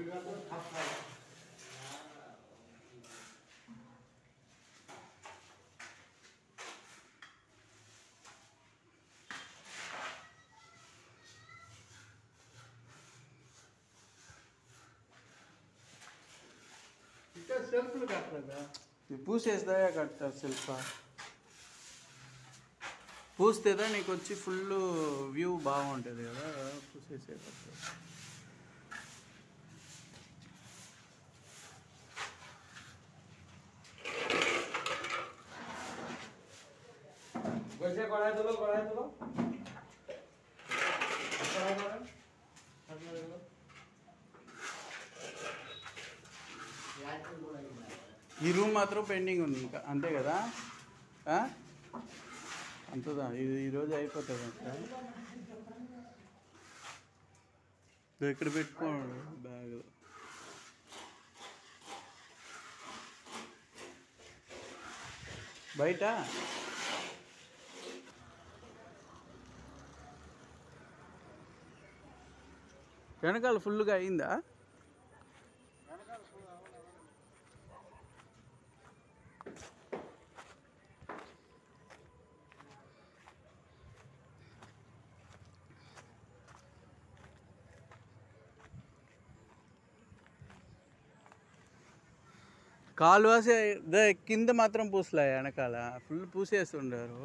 ఇంకా సెల్ఫ్లు కట్టలేదా ఇది పూసేస్తా కడతారు శిల్ప పూస్తేదా నీకు వచ్చి ఫుల్ వ్యూ బాగుంటుంది కదా పూసేసే కడతారు वैसे कढ़ाई दो कढ़ाई दो कढ़ाई कढ़ाई ఈ రూమ్ మాత్రం పెండింగ్ ఉంది ఇంకా అంతే కదా ఆ? అంతదా ఇది ఈరోజు అయిపోతుంది అక్క ఇదో ఇక్కడ పెట్టుకోండి బ్యాగ్ బయట వెనకాల ఫుల్గా అయిందా కాలువాసే దే కింద మాత్రం పూసలే వెనకాల ఫుల్ పూసేస్తుండారు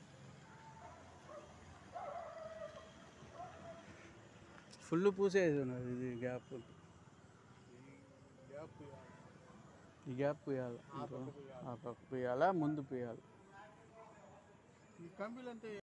ఫుల్ పూసేసి ఉన్నారు ఇది గ్యాప్ గ్యాప్ ఈ గ్యాప్ పూయాలి ఆ పక్క పూయాలా ముందు పూయాలి ఈ కంపెనీలు అంతా